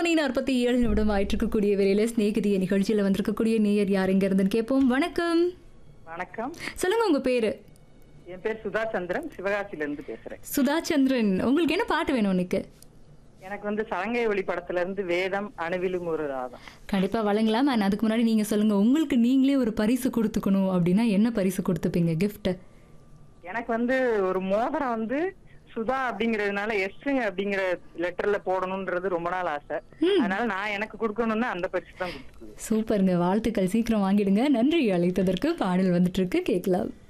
மணி நாற்பத்தி ஏழு நிமிடம் ஆயிட்டு இருக்கக்கூடிய வேலையில ஸ்நேகிதிய நிகழ்ச்சியில வந்திருக்கக்கூடிய நேயர் யார் எங்க இருந்துன்னு கேட்போம் வணக்கம் வணக்கம் சொல்லுங்க உங்க பேரு என் பேர் சுதா சந்திரன் சிவகாசில இருந்து பேசுறேன் சுதா சந்திரன் உங்களுக்கு என்ன பாட்டு வேணும் உனக்கு எனக்கு வந்து சலங்கை ஒளி படத்துல இருந்து வேதம் அணுவிலும் ஒரு ராதம் கண்டிப்பா வழங்கலாம் அண்ட் அதுக்கு முன்னாடி நீங்க சொல்லுங்க உங்களுக்கு நீங்களே ஒரு பரிசு கொடுத்துக்கணும் அப்படின்னா என்ன பரிசு கொடுத்துப்பீங்க gift எனக்கு வந்து ஒரு மோதிரம் வந்து சுதா அப்படிங்கறதுனால எஸ்ங்க அப்படிங்கிற லெட்டர்ல போடணும்ன்றது ரொம்ப நாள் ஆசை அதனால நான் எனக்கு கொடுக்கணும்னா அந்த பரிசு தான் கொடுத்துருவேன் சூப்பருங்க வாழ்த்துக்கள் சீக்கிரம் வாங்கிடுங்க நன்றி அழைத்ததற்கு பாடல் வந்துட்டு இருக்கு கேட்கலாம்